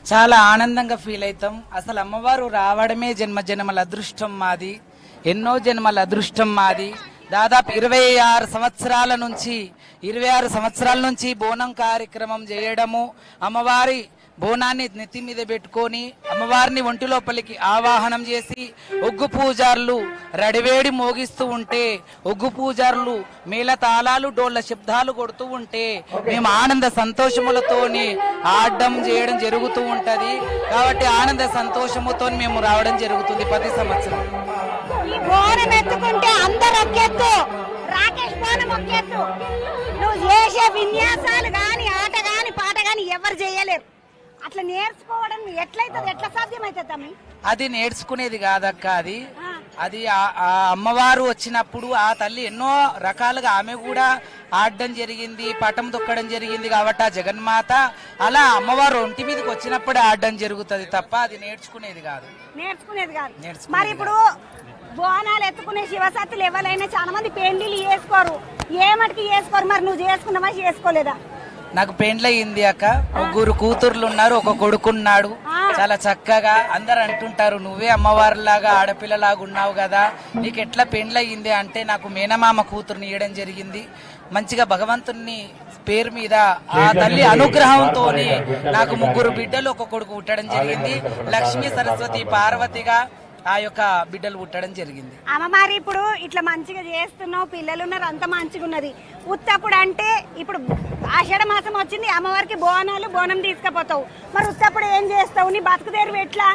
చాలా ఆనందంగా ఫీల్ అవుతాం అసలు అమ్మవారు రావడమే జన్మ జన్మల అదృష్టం మాది ఎన్నో జన్మల అదృష్టం మాది దాదాపు ఇరవై ఆరు సంవత్సరాల నుంచి ఇరవై ఆరు సంవత్సరాల నుంచి బోనం కార్యక్రమం చేయడము అమ్మవారి బోనాన్ని నెత్తి మీద పెట్టుకొని అమ్మవారిని ఒంటి లోపలికి ఆవాహనం చేసి ఒగ్గు పూజారులు రడివేడి మోగిస్తూ ఉంటే ఒగ్గు పూజారులు మేళ తాళాలు డోళ్ళ శబ్దాలు కొడుతూ ఉంటే మేము ఆనంద సంతోషములతోని ఆడడం చేయడం జరుగుతూ ఉంటది కాబట్టి ఆనంద సంతోషముతో మేము రావడం జరుగుతుంది ప్రతి సంవత్సరం ఈ బోనం ఎత్తుకుంటే అందరు ఒకెత్తు రాకేష్ బోనం ఒకెత్తు నువ్వు చేసే విన్యాసాలు గాని ఆట గాని పాట గాని ఎవరు చేయలేరు అట్లా నేర్చుకోవడం ఎట్లయితుంది ఎట్లా సాధ్యమవుతుంది తమ్మి అది నేర్చుకునేది కాదక్క అది అది ఆ- ఆ అమ్మవారు వచ్చినప్పుడు ఆ తల్లి ఎన్నో రకాలుగా ఆమె కూడా ఆడడం జరిగింది పటం తొక్కడం జరిగింది కాబట్టి ఆ జగన్మాత అలా అమ్మవారు ఒంటి మీదకి వచ్చినప్పుడే ఆడడం జరుగుతుంది తప్ప అది నేర్చుకునేది కాదు నేర్చుకునేది కాదు నేర్చుకునేది మరి ఇప్పుడు బోనాలు ఎత్తుకునే శివసత్తులు ఎవరైనా చాలా మంది పెళ్లిళ్ళు చేసుకోరు ఏ మటుకు చేసుకోరు మరి నువ్వు చేసుకున్నావా చేసుకోలేదా నాకు పెండ్లయింది అక్క ముగ్గురు కూతుర్లు ఉన్నారు ఒక కొడుకున్నాడు చాలా చక్కగా అందరు అంటుంటారు నువ్వే అమ్మవారిలాగా ఆడపిల్లలాగా ఉన్నావు కదా నీకు ఎట్లా పెండ్లయింది అంటే నాకు మేనమామ కూతుర్ని ఇవ్వడం జరిగింది మంచిగా భగవంతుని పేరు మీద ఆ తల్లి అనుగ్రహంతో నాకు ముగ్గురు బిడ్డలు ఒక కొడుకు పుట్టడం జరిగింది లక్ష్మీ సరస్వతి పార్వతిగా ఆ యొక్క బిడ్డలు పుట్టడం జరిగింది అమ్మ మరి ఇప్పుడు ఇట్లా మంచిగా చేస్తున్నావు పిల్లలు ఉన్నారు అంత మంచిగా ఉన్నది ఉత్తప్పుడు అంటే ఇప్పుడు ఆషాఢ మాసం వచ్చింది అమ్మవారికి బోనాలు బోనం తీసుకుపోతావు మరి ఉత్తప్పుడు ఏం చేస్తావు నీ బతుకు తెరువు ఎట్లా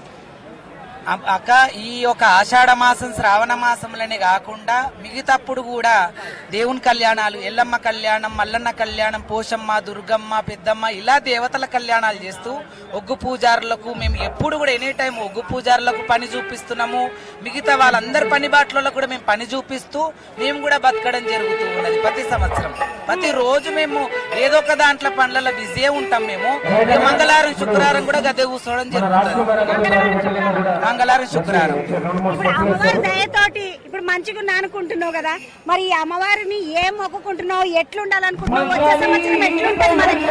అ- అక్క ఈ యొక్క ఆషాఢ మాసం శ్రావణ మాసంలోనే కాకుండా మిగతాప్పుడు కూడా దేవుని కళ్యాణాలు ఎల్లమ్మ కళ్యాణం మల్లన్న కళ్యాణం పోషమ్మ దుర్గమ్మ పెద్దమ్మ ఇలా దేవతల కళ్యాణాలు చేస్తూ ఒగ్గు పూజారులకు మేము ఎప్పుడు కూడా ఎనీ టైం ఒగ్గు పూజారులకు పని చూపిస్తున్నాము మిగతా వాళ్ళందరి పని బాటలలో కూడా మేము పని చూపిస్తూ మేము కూడా బతకడం జరుగుతూ ఉన్నది ప్రతి సంవత్సరం ప్రతి రోజు మేము ఏదో ఒక దాంట్లో పనులలో బిజీ ఉంటాం మేము ఇక మంగళవారం శుక్రవారం కూడా గద్దె కూర్చోవడం జరుగుతుంది మంగళవారం శుక్రవారం ఇప్పుడు అమ్మవారి దయతోటి ఇప్పుడు మంచిగా ఉన్నా అనుకుంటున్నావు కదా మరి ఈ అమ్మవారిని ఏం మొక్కుకుంటున్నావు ఎట్లుండాలనుకుంటున్నావు వచ్చే సంవత్సరం ఎట్లుంటది మనకి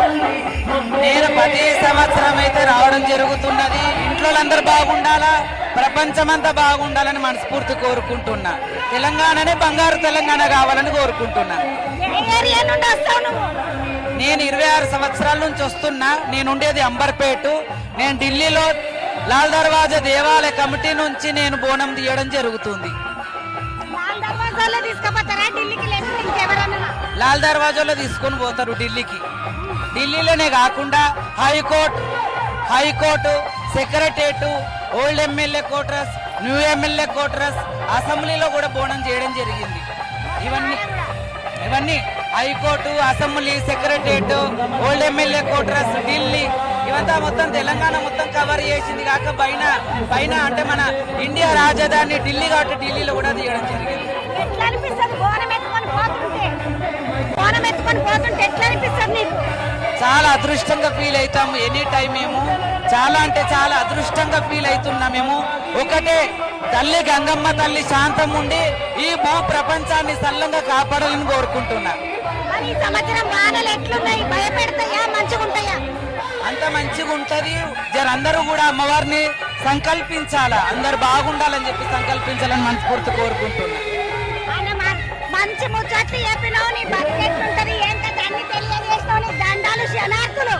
నేను ప్రతి సంవత్సరం అయితే రావడం జరుగుతున్నది ఇంట్లో అందరు బాగుండాలా ప్రపంచమంతా బాగుండాలని మనస్ఫూర్తి కోరుకుంటున్నా తెలంగాణనే బంగారు తెలంగాణ కావాలని కోరుకుంటున్నా ఏ ఏరియా నుండి వస్తావు నువ్వు నేను ఇరవై ఆరు సంవత్సరాల నుంచి వస్తున్నా నేను ఉండేది అంబర్పేట నేను ఢిల్లీలో లాల్ దర్వాజా దేవాలయ కమిటీ నుంచి నేను బోనం తీయడం జరుగుతుంది లాల్ దర్వాజాలో తీసుకుపోతారా ఢిల్లీకి లేకపోతే ఇంకెవరన్నా లాల్ దర్వాజాలో తీసుకొని పోతారు ఢిల్లీకి ఢిల్లీలోనే కాకుండా high court high court secretariat old MLA quarters new MLA quarters అసెంబ్లీలో కూడా బోనం చేయడం జరిగింది ఇవన్నీ ఇవన్నీ high court assembly secretariat old MLA quarters Delhi ఇవంతా మొత్తం తెలంగాణ మొత్తం కవర్ చేసింది కాక పైన పైన అంటే మన ఇండియా రాజధాని ఢిల్లీ కాబట్టి ఢిల్లీలో కూడా తీయడం జరిగింది ఎట్లా అనిపిస్తుంది బోనం ఎత్తుకొని పోతుంటే బోనం ఎత్తుకొని పోతుంటే ఎట్లా అనిపిస్తుంది నీకు చాలా అదృష్టంగా ఫీల్ అవుతాము ఎనీ టైం మేము చాలా అంటే చాలా అదృష్టంగా ఫీల్ అవుతున్నాం మేము ఒకటే తల్లి గంగమ్మ తల్లి శాంతం ఉండి ఈ భూ ప్రపంచాన్ని సల్లంగా కాపాడాలని కోరుకుంటున్నా మరి ఈ సంవత్సరం వానలు ఎట్లున్నాయి భయపెడతాయా మంచిగా ఉంటాయా అంత మంచిగా ఉంటది జర అందరూ కూడా అమ్మవారిని సంకల్పించాలా అందరు బాగుండాలని చెప్పి సంకల్పించాలని మనస్ఫూర్తి కోరుకుంటున్నా ఆయన మ- మంచి ముచ్చట్లు చెప్పినావు నీ బతికెట్లుంటది ఏంటంటే అన్ని తెలియజేసినావు నీ దండాలు శనార్థులు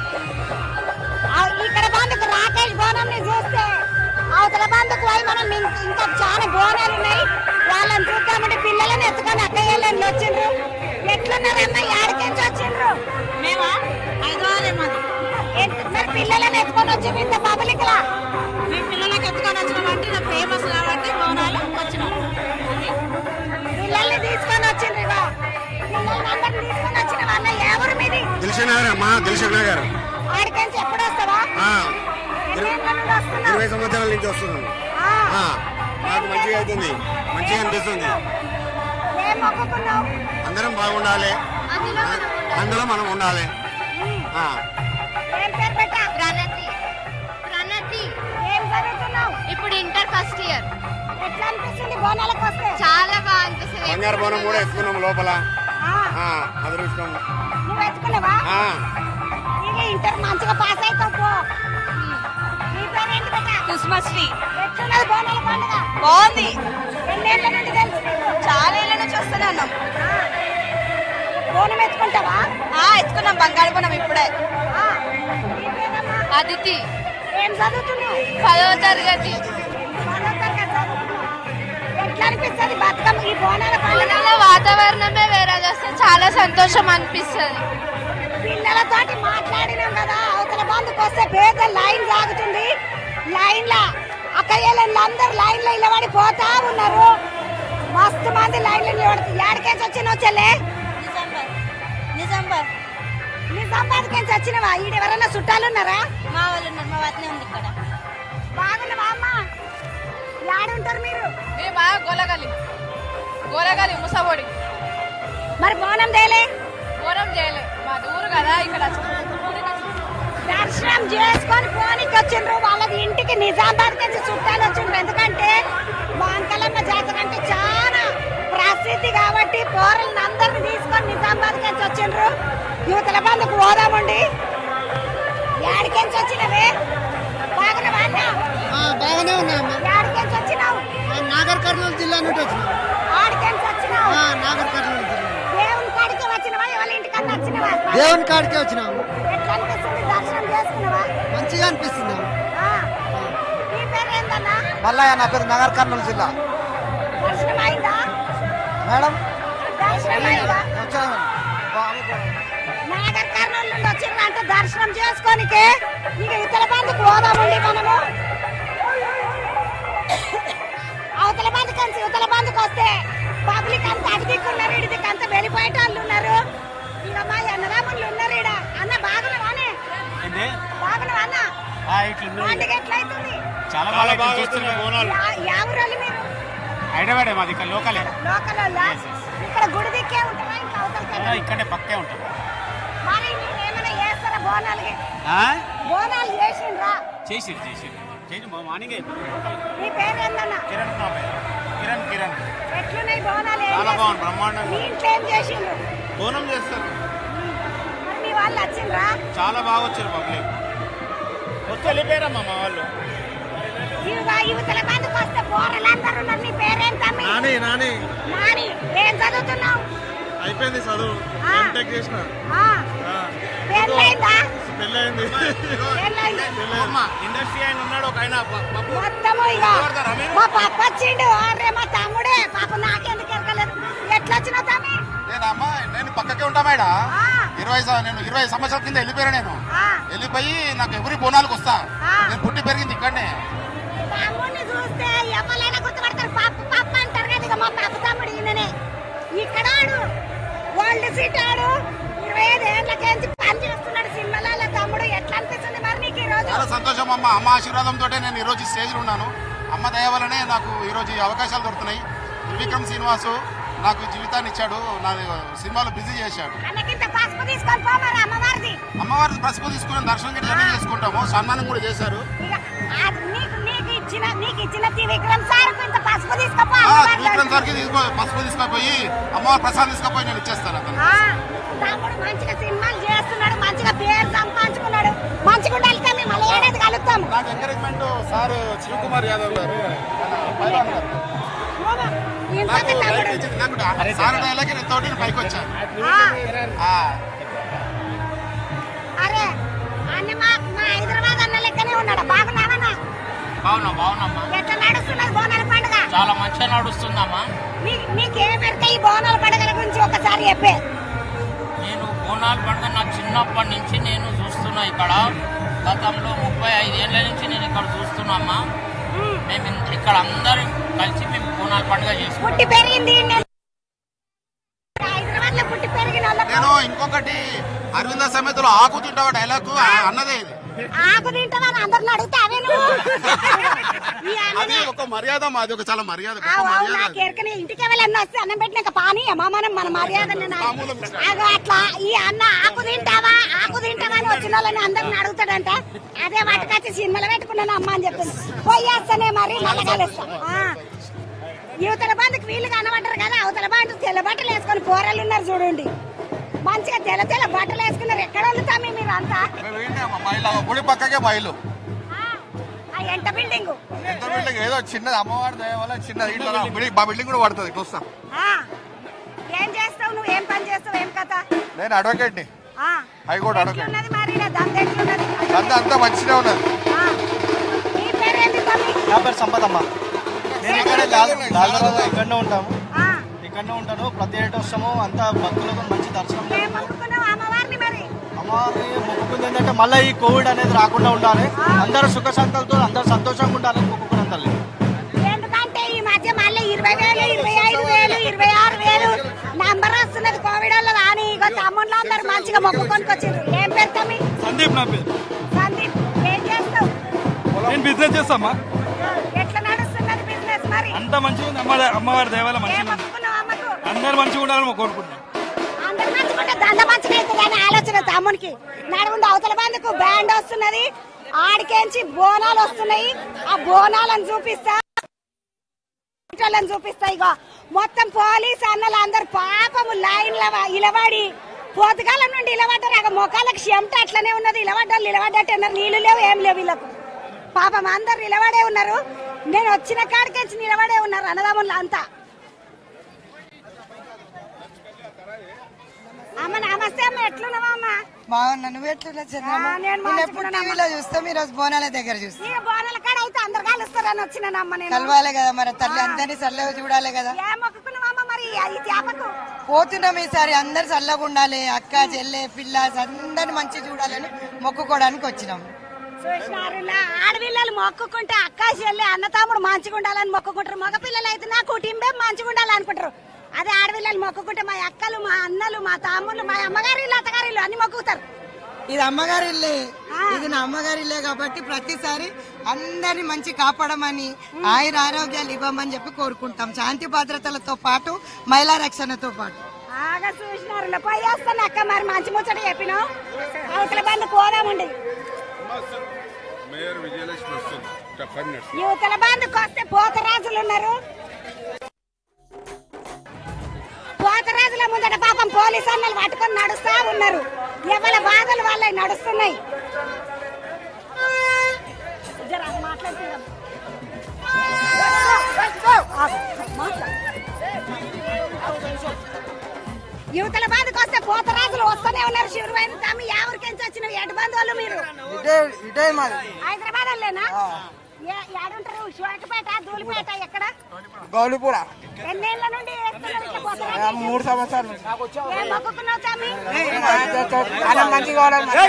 ఆ, ఇక్కడ బంధుకు రాకేష్ బోనం ని చూస్తే అవతల బంధుకు పోయి మనం ఇం- ఇంకా చాలా బోనాలు ఉన్నాయి వాళ్ళని చూద్దామంటే పిల్లలను ఎత్తుకొని అక్కయ్యలను వచ్చిండ్రు ఎట్లున్నారమ్మా యాడికెంచి వచ్చిండ్రు మేమా హైదరాబాద్ మాది ఎట్- మరి పిల్లలను ఎత్తుకొని వచ్చి ఇంత పబ్లిక్ లా మేము పిల్లలకి ఎత్తుకొని వచ్చినామంటే ఇది ఫేమస్ కాబట్టి బోనాలు వచ్చినాం పిల్లల్ని తీసుకొని వచ్చిండ్రు ఇగో పిల్లల్ని అందరిని తీసుకొని వచ్చిన వాళ్ళ ఎవరు మీది దిల్షన్ నగర్ అమ్మా దిల్షన్ నగర్ ఆడికెంచి ఎప్పుడు వస్తావా ఆ, ఎన్నేళ్ళ నుండి వస్తున్నావు ఇరవై సంవత్సరాల నుంచి వస్తున్నాను ఆ, ఆ, నాకు మంచిగా అవుతుంది మంచిగా అనిపిస్తుంది ఏం మొక్కుకున్నావు అందరం బాగుండాలి అందులో మనం ఉండాలి ఆ, ఏం పేరు పెట్టా ప్రణతి ప్రణతి ఏం చదువుతున్నావు ఇప్పుడు ఇంటర్ ఫస్ట్ ఇయర్ ఎట్లా అనిపిస్తుంది బోనాలకు వస్తే చాలా బాగా అనిపిస్తుంది బంగారు బోనం కూడా ఎత్తుకున్నాం లోపల ఆ, ఆ, అదృష్టం నువ్వు ఎత్తుకున్నావా ఆ, ఇక ఇంటర్ మంచిగా పాస్ అవుతావు పో పద్మశ్రీ ఎట్లున్నది బోనాల పండుగ బాగుంది ఎన్నేళ్ల నుండి తెలుసు నీకు? చాలా ఏళ్ళ నుంచి వస్తున్నాం బోనం ఎత్తుకుంటావా ఆ ఎత్తుకున్నాం బంగారు పోనాం ఇప్పుడే ఆ, నీ పేరమ్మా? అదితి ఏం చదువుతున్నావు పదవ తరగతి పదో తరగతి చదువుతున్నావు. ఎట్లా అనిపిస్తుంది బతుకమ్మ ఈ బోనాల పండుగ బోనాల వాతావరణమే వేరే వస్తే చాలా సంతోషం అనిపిస్తుంది పిల్లలతోటి మాట్లాడినాం కదా అవతల బంధుకు వస్తే పేద లైన్ సాగుతుంది లైన్ లా అక్కయ్యలు అందరు లైన్ లో నిలబడి పోతా ఉన్నారు మస్తు మంది లైన్ లో నిలబడి ఏడకేసి వచ్చిన చెల్లె నిజామాబాద్ నిజామాబాద్ కేసి వచ్చినవా ఈడ ఎవరన్నా చుట్టాలు ఉన్నారా మా వాళ్ళు ఉన్నారు మా వదిన ఉంది ఇక్కడ బాగున్నావా అమ్మ ఉంటారు మీరు మేమా గోలగలి గోలగలి ముసబోడి మరి బోనం తేలే ఘోరం చేయలే మా ఊరు కదా ఇక్కడ దర్శనం చేసుకొని పోనీకి వచ్చిండ్రు వాళ్ళది ఇంటికి నిజామాబాద్ నుంచి చుట్టాలు వచ్చిండ్రు ఎందుకంటే వాంకలమ్మ జాతర అంటే చాలా ప్రసిద్ధి కాబట్టి పోరలను అందరిని తీసుకొని నిజామాబాద్ నుంచి వచ్చిండ్రు యువతల బంధుకు పోదామండి ఏడికెంచి వచ్చినవే బాగున్నావా అన్న ఆ, బాగానే ఉన్నాయమ్మా ఏడికెంచి వచ్చినావు ఆ, నాగర్ కర్నూలు జిల్లా నుండి వచ్చిన ఆడికెంచి వచ్చినావు ఆ, నాగర్ కర్నూలు జిల్లా దేవుని కాడికి వచ్చినవా ఎవరి ఇంటికన్నా వచ్చినవా దేవుని కాడికే వచ్చినాము ఎట్లా అనిపిస్తుంది దర్శనం చేసుకున్నావా మంచిగా అనిపిస్తుంది ఆ. నీ పేరు ఏందన్నా మల్లయ్య నా పేరు నగర్ కర్నూలు జిల్లా దర్శనం అయిందా మేడం దర్శనం అయిందా వచ్చాను నాగర్ కర్నూలు నుండి వచ్చిండ్రు అంటే దర్శనం చేసుకోనికే ఇక ఇతల బంధుకు పోదామండి మనము అవతల బంధు కలిసి ఇవతల బంధుకు వస్తే పబ్లిక్ అంతా అడిగిక్కున్నారు ఇడికి అంతా వెళ్ళిపోయేటోళ్ళు ఉన్నారు ఇక మా అన్నదమ్ములు ఉన్నారు ఈడ అన్న బాగున్నావానే బాగున్నావా అన్న పండుగ ఎట్లయితుంది చాలా బాగా చూస్తున్నాం బోనాలు యా- యా ఊరోళ్ళు మీరు హైదరాబాద్ మాది ఇక్కడ లోకలే లోకల్ వాళ్ళా? ఇక్కడ గుడి దిక్కే ఉంటారా ఇంకా అవతలకి ఇక్కడే పక్కే ఉంటాం మరి మీరు ఏమైనా చేస్తారా బోనాలకి ఆ? బోనాలు చేసిండ్రా చేసిరు చేసిరు చేసి మార్నింగ్ నీ పేరు ఏందన్నా కిరణ్ నా పేరు. కిరణ్ కిరణ్ ఎట్లున్నాయి బోనాలు ఏం చాలా చేసిండ్రు? బాగుంది బ్రహ్మాండంగా మీ ఇంట్లో ఏం చేసిండ్రు బోనం చేస్తారు మరి మీ వాళ్ళు వచ్చిండ్రా చాలా బాగా వచ్చారు పబ్లిక్ వచ్చి వెళ్ళిపోయారమ్మా మా వాళ్ళు ఇవిగా యువతల బంధుకు వస్తే పోరలందరూ ఉన్నారు నీ పేరేం తమ్మి నాని నాని నాని ఏం చదువుతున్నావు అయిపోయింది చదువు ఆ. ఎంటెక్ చేసిన ఆ, పెళ్ళైందా పెళ్ళయింది పెళ్ళైంది అమ్మ ఇండస్ట్రీ ఆయన ఉన్నాడు ఒక ఆయన ప- పప్పు. మొత్తము ఇక పడతారా మీరు? మా పప్ప వచ్చిండు అరే మా తమ్ముడే పాప నాకెందుకు ఎరకలేదు ఎట్లా వచ్చినావు తమ్మి నేనమ్మా నేను పక్కకే ఉంటా మేడ ఆ. ఇరవై సం- నేను ఇరవై సంవత్సరాల కింద వెళ్ళిపోయాను నేను ఆ. వెళ్ళిపోయి నాకు ఎవరి బోనాలకు వస్తా ఆ. నేను పుట్టి పెరిగింది ఇక్కడనే తమ్ముడిని చూస్తే ఎవరైనా గుర్తుపడతారు పప్పు పప్పు అంటారు కదా ఇక మా పప్పు తమ్ముడు ఈయననే ఇక్కడాడు ఓల్డ్ సీట్ ఆడు ఇరవై ఐదు ఏళ్ళకేంచి పని చేస్తున్నాడు సినిమాల తమ్ముడు ఎట్లా అనిపిస్తుంది మరి నీకు ఈ రోజు చాలా సంతోషం అమ్మ అమ్మ ఆశీర్వాదంతో నేను ఈరోజు ఈ స్టేజ్లో ఉన్నాను అమ్మ దయ వల్లనే నాకు ఈరోజు ఈ అవకాశాలు దొరుకుతున్నాయి త్రివిక్రమ్ శ్రీనివాసు నాకు జీవితాన్ని ఇచ్చాడు నా సినిమాలో బిజీ చేశాడు అన్నకింత పసుపు తీసుకొని పో మరి అమ్మవారిది అమ్మవారి పసుపు తీసుకుని దర్శనం గిట్ల అన్నీ చేసుకుంటాము సన్మానం కూడా చేశారు ఇక అది నీకు నీకు ఇచ్చిన నీకు ఇచ్చిన త్రివిక్రమ్ సార్ ఇంత పసుపు తీసుకోపో ఆ, అమ్మవారిలో. త్రివిక్రమ్ సార్కి తీసుకో పసుపు తీసుకుపోయి అమ్మవారి ప్రసాదం తీసుకుపోయి నేను ఇచ్చేస్తాను అతను ఆ, తమ్ముడు మంచిగా సినిమాలు చేస్తున్నాడు మంచిగా పేరు సంపాదించుకున్నాడు మంచిగా ఉండాలి తమ్మి మళ్ళీ ఏడాది కలుగుతాము నాకు ఎంకరేజ్మెంట్ సార్ శివకుమార్ యాదవ్ గారు పైలవాన్ గారు. ఇంతకి నాకు తమ్ముడు లైఫ్ ఇచ్చింది నాకు సార్ డైలాగ్ నేను తోటి పైకి వచ్చాను ఆ, ఆ, అరే అన్న మా మా హైదరాబాద్ అన్న లెక్కనే ఉన్నాడు బాగున్నావన్నా బాగున్నాం బాగున్నామ్మా ఎట్లా నడుస్తున్నది బోనాల పండుగ చాలా మంచిగా నడుస్తుందమ్మా నీ నీకేం పెడతా ఈ బోనాల పండుగల గురించి ఒకసారి చెప్పే నేను బోనాల పండుగ నా చిన్నప్పటి నుంచి నేను చూస్తున్నా ఇక్కడ గతంలో ముప్పై ఐదేళ్ల నుంచి నేను ఇక్కడ చూస్తున్నామ్మా మేము ఇన్- ఇక్కడ అందరం కలిసి మేము బోనాల పండుగ చేసుకుంటాం పుట్టి పెరిగింది నేను హైదరాబాద్ లో పుట్టి పెరిగిన వాళ్ళకు నేను ఇంకొకటి అరవింద సమేతలో ఆకు తింటావా డైలాగ్ అన్నదే ఇది ఆకు తింటావని అందరిని అడిగితే అవే నువ్వు ఈ అది అన్ననే ఒక మర్యాద అది ఒక చాలా మర్యాద ఆ, గొప్ప అవును, మర్యాద నాకు ఎరకని ఇంటికి వెళ్ళన్నా వస్తే అన్నం పెట్టినాక పాని అమ్మా మనం మన మర్యాద మామూలు విషయం. అగో అట్లా ఈ అన్న ఆకు తింటావా ఆకు తింటావా అని వచ్చిన వాళ్ళని అందరిని అడుగుతాడంట అదే వాటికొచ్చి సినిమాలు పెట్టుకున్నాను అమ్మ అని చెప్పింది పోయేస్తానే మరి మళ్ళీ కలుస్తా ఆ. యువతల బంధుకు వీళ్ళు కనబడ్డారు కదా అవతల బంధు తెల్ల బట్టలు వేసుకొని కూరలు ఉన్నారు చూడండి మంచిగా తెల్ల తెల్ల బట్టలు వేసుకున్నారు ఎక్కడ వండుతామే మీరు అంతా మేము ఏంటి అమ్మ, బయలు గుడి పక్కకే బయలు ఆ, ఎంత బిల్డింగ్ ఎంత బిల్డింగ్ ఏదో చిన్నది అమ్మవారి దయ వల్ల చిన్నది ఇట్లా రా, బిల్డింగ్ మా బిల్డింగ్ కూడా పడుతుంది ఇట్లా వస్తాం ఏం చేస్తావు నువ్వు ఏం పని చేస్తావు ఏం కథ నేను అడ్వకేట్ని ఆ, హైకోర్టు అడగండి. ఎట్లున్నది మరి నా దంద ఎట్లున్నది అంతా అంతా మంచిగా ఉన్నది ఆ, నీ పేరేంటి తమ్మి నా పేరు సంపదమ్మ నేను ఇక్కడ లాల్ లాల్ దర్వాజా ఇక్కడనే ఉంటాము ఆ, ఇక్కడనే ఉంటాను ప్రతి ఏటా వస్తాము అంతా భక్తులకు మంచి దర్శనం ఏం మొక్కుకున్నావు అమ్మవారిని మరి అమ్మవారి మొక్కుకుంది ఏంటంటే మళ్ళీ ఈ కోవిడ్ అనేది రాకుండా ఉండాలి అందరూ సుఖ సంతలతో అందరూ సంతోషంగా ఉండాలని మొక్కుకున్నాం తల్లి ఎందుకంటే ఈ మధ్య మళ్ళీ ఇరవై వేలు ఇరవై ఐదు వేలు ఇరవై ఆరు వేలు నంబర్ వస్తున్నది కోవిడ్ వల్ల రాని ఇగో తమ్ముళ్ళు అందరు మంచిగా మొక్కుకొని వచ్చిండ్రు ఏం పేరు తమ్మి సందీప్ నా పేరు సందీప్ ఏం చేస్తావు నేను బిజినెస్ చేస్తామా ఎట్లా నడుస్తున్నది బిజినెస్ మరి అంత మంచిగా ఉంది అమ్మ అమ్మవారి దేవాల ఏం మంచిగా ఉంది మొక్కుకున్నావు అమ్మకు అందరు మంచిగా ఉండాలని కోరుకుంటున్నాం అందరు మంచిగా దండ మంచిగా అవుతుంది అని ఆలోచన తమ్మునికి నడుగుండి అవతల బందుకు బ్యాండ్ వస్తున్నది ఆడికేంచి బోనాలు వస్తున్నాయి ఆ బోనాలను చూపిస్తా వాళ్ళని చూపిస్తా ఇగో మొత్తం పోలీస్ అన్నలు అందరు పాపము లైన్ ఇలవాడి పోతుగాల నుండి ఇలవడ్డారు అక్కడ మొఖాలకు చెమట అట్లనే ఉన్నది ఇలవడ్డారు ఇలవడ్డట్టు అన్నారు నీళ్లు లేవు ఏం లేవు వీళ్ళకు పాపం అందరు నిలబడే ఉన్నారు నేను వచ్చిన కాడికేంచి నిలబడే ఉన్నారు అన్నదమ్ములు అంతా అమ్మ నమస్తే అమ్మ ఎట్లున్నావా అమ్మ బాగున్నా నువ్వు ఎట్లున్నా చంద్రమ్మ ఆ, నేను నేను ఎప్పుడు మంచిగున్నానమ్మా. టీవీలో చూస్తాం ఈ రోజు బోనాల దగ్గర చూస్తాం ఈ బోనాల కాడ అయితే అందరు కలుస్తారని వచ్చినానమ్మ నేను కలవాలి కదా మరి తల్లి అందరినీ చల్లగా చూడాలి కదా ఏ మొక్కుకున్నావమ్మ మరి ఈ చేపకు పోతున్నాం ఈసారి అందరు చల్లగా ఉండాలి అక్క చెల్లె పిల్ల అందరిని మంచి చూడాలని మొక్కుకోవడానికి వచ్చినాం చూసినారు నా ఆడపిల్లలు మొక్కుకుంటే అక్క చెల్లి అన్న తమ్ముడు మంచిగా ఉండాలని మొక్కుకుంటారు మగ పిల్లలు అయితే నా కుటుంబం మంచిగా ఉండాలనుకుంటారు అదే ఆడపిల్లలు మొక్కుకుంటే మా అక్కలు మా అన్నలు మా తమ్ముళ్ళు మా అమ్మగారి ఇల్లు అత్తగారి ఇల్లు అన్ని మొక్కుతారు ఇది అమ్మగారి ఇల్లే ఇది నా అమ్మగారి ఇల్లే కాబట్టి ప్రతిసారి అందరిని మంచి కాపాడమని ఆయుర ఆరోగ్యాలు ఇవ్వమని చెప్పి కోరుకుంటాం శాంతి భద్రతలతో పాటు మహిళా రక్షణతో పాటు బాగా చూసినారు పోయి వస్తాను అక్క మరి మంచి ముచ్చట చెప్పినావు అవతల బంధు పోదామండి మేయర్ విజయలక్ష్మి వస్తుంది ఫైవ్ మినిట్స్ యువతల బంధుకు వస్తే పోతరాజులు ఉన్నారు పోతరాజుల ముందట పాపం పోలీసు అన్నలు పట్టుకొని నడుస్తా ఉన్నారు ఎవరి బాధలు వాళ్ళవి నడుస్తున్నాయి జర అది మాట్లాడుతున్నాం. ఆ, మాట్లాడు. యువతల బాధకు వస్తే పోతరాజులు వస్తూనే ఉన్నారు శివరువైన తమ్మి ఎవరికెంచి వచ్చిన ఎటు బంధువులు మీరు ఇదే ఇదే మాది హైదరాబాద్ వాళ్ళేనా ఏ- ఏడుంటారు శివాకపేట ధూళిపేట ఎక్కడ గౌలిపుర ఎన్నేళ్ల నుండి వేస్తున్నారు ఇట్లా పోతరాజు? మూడు సంవత్సరాల నుంచి ఏం మొక్కుకున్నావు తమ్మి అలా మంచిగా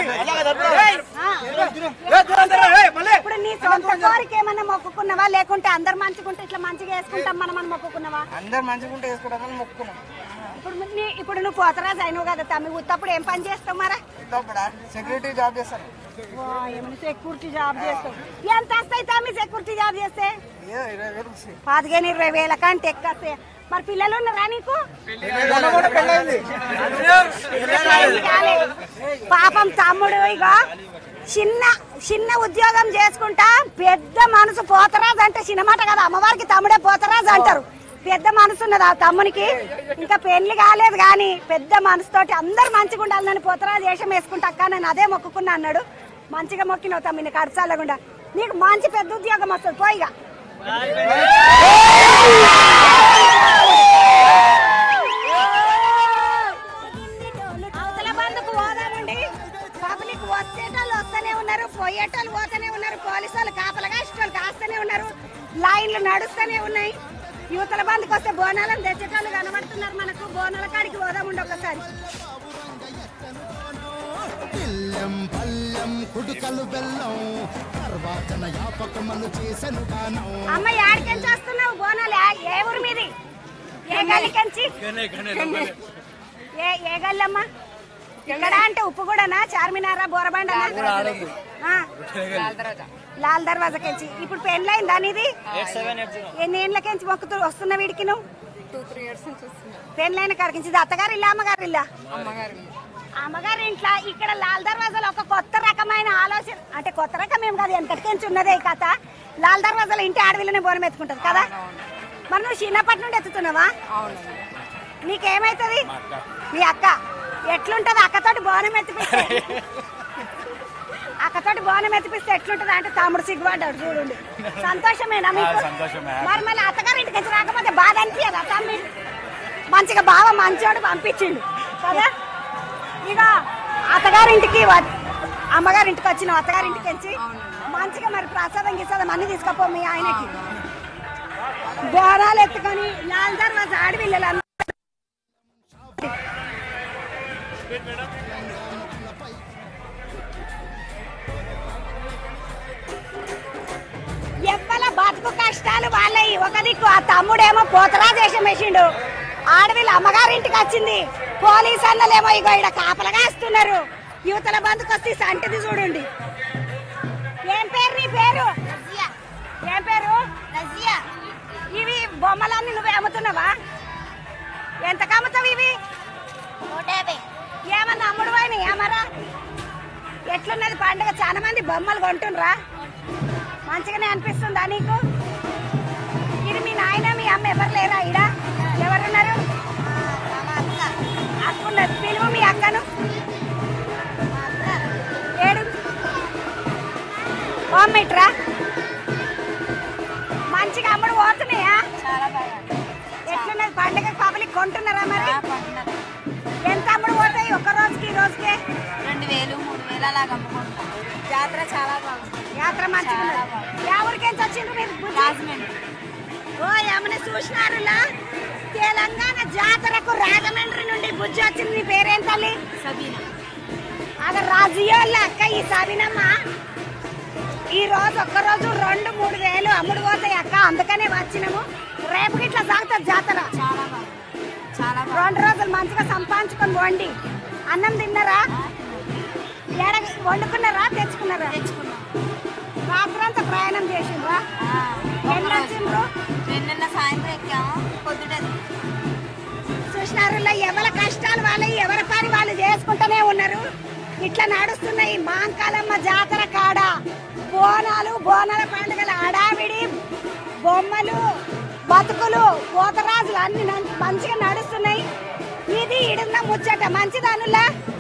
ఆ. ఇప్పుడు నీ సొంత కోరిక ఏమన్నా మొక్కుకున్నావా లేకుంటే అందరు మంచిగుంటే ఇట్లా మంచిగా వేసుకుంటాం మనం అని మొక్కుకున్నావా అందరు మంచిగా ఉంటే వేసుకోవడానికి మొక్కున్నాం ఇప్పుడు నీ ఇప్పుడు నువ్వు పోతరాజు అయినావు కదా తమ్మి ఉత్తప్పుడు ఏం పని చేస్తావు మరా సెక్యూరిటీ జాబ్ చేస్తాను ఏమైనా సెక్యూరిటీ జాబ్ చేస్తావు ఎంత వస్తాయి తమ్మి సెక్యూరిటీ జాబ్ చేస్తే ఏదో ఇరవై వేలు వస్తాయి. పదిహేను ఇరవై వేల కంటే ఎక్కువ వస్తాయి. మరి పిల్లలు ఉన్నారా నీకు మొన్న కూడా పెళ్ళయింది. పెళ్లి కాలేదు. పాపం తమ్ముడు ఇక చిన్న చిన్న ఉద్యోగం చేసుకుంటా పెద్ద మనసు పోతరాజు అంటే చిన్నమాట కదా అమ్మవారికి తమ్ముడే పోతరాజు అంటారు పెద్ద మనసు ఉన్నది ఆ తమ్మునికి ఇంకా పెళ్లి కాలేదు కానీ పెద్ద మనసుతోటి అందరు మంచిగా ఉండాలని పోతరాజు వేషం వేసుకుంటా అక్క నేను అదే మొక్కుకున్నా అన్నాడు మంచిగా మొక్కినావు తమ్మి నీకు అడచాలకుండా నీకు మంచి పెద్ద ఉద్యోగం వస్తుంది పోయిగా అవతల బంధుకు పోదామండి పబ్లిక్ వచ్చేటోళ్ళు వస్తూనే ఉన్నారు పోయేటోళ్ళు పోతూనే ఉన్నారు పోలీసు వాళ్ళు కాపలగా ఇష్టోళ్ళు కాస్తూనే ఉన్నారు లైన్లు నడుస్తూనే ఉన్నాయి యువతల బంధుకు వస్తే బోనాలను తెచ్చేటోళ్ళు కనబడుతున్నారు మనకు బోనాల కాడికి పోదామండి ఒకసారి పిల్లం పల్లెం కుడుకలు బెల్లం తర్వాతన యాపకమలు చేసెను గానం అమ్మ యాడికెంచి వస్తున్నావు బోనాలు ఏ- ఏ ఊరు మీది ఏ గల్లికెంచి ఏ ఏ గల్లమ్మ ఇక్కడ అంటే ఉప్పు కూడానా చార్మినారా బోరబండనా ఆ. లాల్ దర్వాజకెంచి ఇప్పుడు పెళ్ళైందా నీది ఎన్ని ఏళ్ళకెంచి మొక్కుతూ వస్తున్న వీడికి నువ్వు పెళ్ళైన కాడికి ఇది అత్తగారు ఇల్లా అమ్మగారు ఇల్లా అమ్మగారి ఇంట్లో ఇక్కడ లాల్ దర్వాజాలో ఒక కొత్త రకమైన ఆలోచన అంటే కొత్త రకం ఏం కాదు వెనకటికెంచి ఉన్నదే ఈ కథ లాల్ దర్వాజాలో ఇంటి ఆడవిల్లనే బోనం ఎత్తుకుంటది కదా మరి నువ్వు చిన్నప్పటి నుండి ఎత్తుతున్నావా నీకేమైతుంది మీ అక్క ఎట్లుంటది అక్కతోటి బోనం ఎత్తిపిస్తే అక్కతోటి బోనం ఎత్తిపిస్తే ఎట్లుంటది అంటే తమ్ముడు సిగ్గుపడ్డాడు చూడండి సంతోషమేనా మీకు ఆ, సంతోషమే. మరి మళ్ళీ అత్తగారి ఇంటికి వచ్చి రాకపోతే బాధ అనిపించదా తమ్మి మంచిగా బావ మంచోడు పంపించిండు కదా ఇక అత్తగారింటికి వ- అమ్మగారింటికి వచ్చిన అత్తగారింటికి వచ్చి మంచిగా మరి ప్రసాదం గిసాదం అన్ని తీసుకపో మీ ఆయనకి బోనాలు ఎత్తుకొని లాల్ దర్వాజ ఆడపిల్లలు ఎవ్వల బతుకు కష్టాలు వాళ్ళయి ఒక దిక్కు ఆ తమ్ముడేమో పోతరా దేశం వేసిండు ఆడవిల్ల అమ్మగారింటికి వచ్చింది పోలీసు అన్నలేమో ఇగో ఇక్కడ కాపలగా వస్తున్నారు యువతల బంధుకు వస్తే సంటిది చూడండి ఏం పేరు నీ పేరు ఏం పేరు ఇవి బొమ్మలన్నీ నువ్వే అమ్ముతున్నావా ఎంతకు అమ్ముతావు ఇవి ఏమన్నా అమ్ముడు పోయినాయి ఏమరా ఎట్లున్నది పండుగ చాలా మంది బొమ్మలు కొంటుండ్రా మంచిగానే అనిపిస్తుందా నీకు ఇది మీ నాయన మీ అమ్మ ఎవరు లేరా ఇడ ఎవరున్నారు అక్కున్నది పిలువు మీ అక్కను ఏడు ఓ మీట్రా మంచిగా అమ్ముడు పోతున్నాయా ఎట్లున్నది పండుగ పబ్లిక్ కొంటున్నారా మరి ఎంత అమ్ముడు పోతాయి ఒక్క రోజుకి ఈ రోజుకే రెండు వేలు మూడు వేలు అలాగ అమ్ముకుంటాం జాతర చాలా బాగుంది యాత్ర మంచిగా ఉన్నది. యా ఊరికేంచి వచ్చిండ్రు మీరు బుజ్జి? ఓ ఏమన్నా చూసినారులా తెలంగాణ జాతరకు రాజమండ్రి నుండి బుజ్జి వచ్చింది నీ పేరేం తల్లి సబీనా అక్కడ రాజుయోళ్ళ అక్క ఈ సబినమ్మ ఈ రోజు ఒక్క రోజు రెండు మూడు వేలు అమ్ముడు పోతాయి అక్క అందుకనే వచ్చినాము రేపు ఇట్లా సాగుతుంది జాతర చాలా బాగుంది చాలా రెండు రోజులు మంచిగా సంపాదించుకొని వండి అన్నం తిన్నారా ఏడ వండుకున్నారా తెచ్చుకున్నారా తెచ్చుకున్నాం రాత్రంతా ప్రయాణం చేసిండ్రా ఎన్ని వచ్చిండ్రు నిన్న సాయంత్రం ఎక్కాము పొద్దుట చూసినారులా ఎవరి కష్టాలు వాళ్ళు ఎవరి పని వాళ్ళు చేసుకుంటూనే ఉన్నారు ఇట్లా నడుస్తున్నాయి మాంకాలమ్మ జాతర కాడ బోనాలు బోనాల పండుగల అడావిడి బొమ్మలు బతుకులు పోతరాజులు అన్ని నం- మంచిగా నడుస్తున్నాయి ఇది ఇడున్న ముచ్చట మంచిదనులా